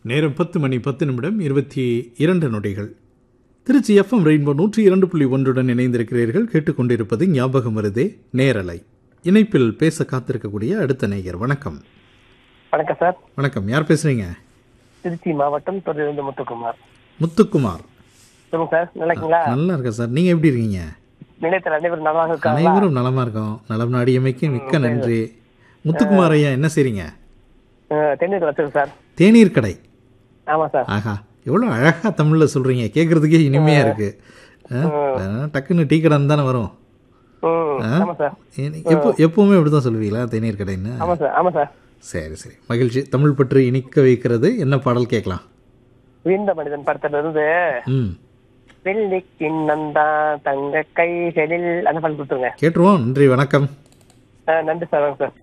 நேரம் பத்து மணி பத்து நிமிடம் இருபத்தி இரண்டு நொடிகள் திருச்சி எஃப்எம் ரெயின்போ நூற்றி இரண்டு புள்ளி ஒன்றுடன் இணைந்திருக்கிறீர்கள் கேட்டுக்கொண்டிருப்பது ஞாபகம் வருதே நேரலை இணைப்பில் பேச காத்திருக்கக்கூடிய அடுத்த நேயர் வணக்கம் வணக்கம் சார் வணக்கம் யார் பேசுறீங்க திருச்சி மாவட்டம் தொடர்ந்து முத்துக்குமார் முத்துக்குமார் சொல்லுங்க சார் நல்லா இருக்கீங்களா நல்லா இருக்கேன் சார் நீங்க எப்படி இருக்கீங்க நிலையத்தில் அனைவரும் நல்லா இருக்காங்களா அனைவரும் நலமா இருக்கோம் நலம் நாடியமைக்கு மிக்க நன்றி முத்துக்குமார் ஐயா என்ன செய்றீங்க அஹ், தென்னிந்திர வச்சிருக்கு சார் தேநீர் கடை ஆமா சார் ஆஹா எவ்வளோ அழகா தமிழ்ல சொல்றீங்க கேட்கறதுக்கே இனிமையா இருக்கு ஆ? டக்குன்னு டீ கடைன்னு தானே வரும் ம் ஆமா சார் ஏ- எப்போ எப்பவுமே இப்படி தான் சொல்லுவீங்களா தேநீர் கடைன்னு ஆமா சார் ஆமா சார் சரி சரி மகிழ்ச்சி தமிழ் பற்றி இனிக்க வைக்கிறது என்ன பாடல் கேட்கலாம் வீழ்ந்த மனிதன் படத்துல இருந்து ம் வெள்ளி கிண்ணந்தான் தங்க கைகளில் அந்த பால் கொடுத்துருங்க கேட்டுருவோம் நன்றி வணக்கம் அஹ், நன்றி சார் வாங்க சார்